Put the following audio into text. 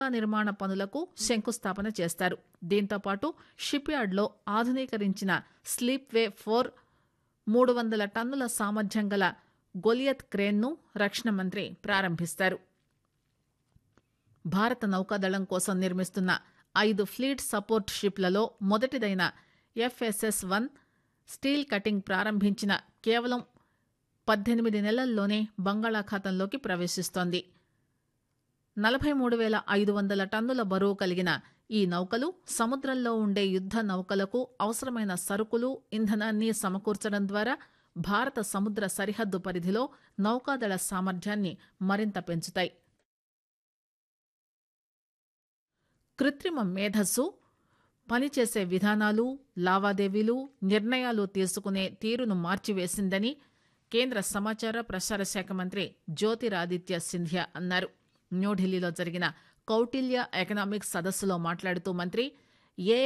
నిర్మాణ పనులకు శంకుస్థాపన చేస్తారు దీంతో పాటు షిప్ యార్డ్లో ఆధునీకరించిన స్లీప్ వే ఫోర్ మూడు వందల టన్నుల సామర్థ్యం గల గొలియత్ క్రేన్ను రక్షణ మంత్రి ప్రారంభిస్తారు భారత నౌకాదళం కోసం నిర్మిస్తున్న ఐదు ఫ్లీట్ సపోర్ట్ షిప్లలో మొదటిదైన ఎఫ్ఎస్ఎస్ వన్ స్టీల్ కటింగ్ ప్రారంభించిన కేవలం పద్దెనిమిది నెలల్లోనే బంగాళాఖాతంలోకి ప్రవేశిస్తోంది నలభై మూడు వేల ఐదు వందల టన్నుల బరువు కలిగిన ఈ నౌకలు సముద్రంలో ఉండే యుద్ద నౌకలకు అవసరమైన సరుకులు ఇంధనాన్ని సమకూర్చడం ద్వారా భారత సముద్ర సరిహద్దు పరిధిలో నౌకాదళ సామర్థ్యాన్ని మరింత పెంచుతాయి కృత్రిమ మేధస్సు పనిచేసే విధానాలు లావాదేవీలు నిర్ణయాలు తీసుకునే తీరును మార్చివేసిందని కేంద్ర సమాచార ప్రసార శాఖ మంత్రి జ్యోతిరాదిత్య సింధియా అన్నారు న్యూఢిల్లీలో జరిగిన కౌటిల్య ఎకనామిక్స్ సదస్సులో మాట్లాడుతూ మంత్రి ఏ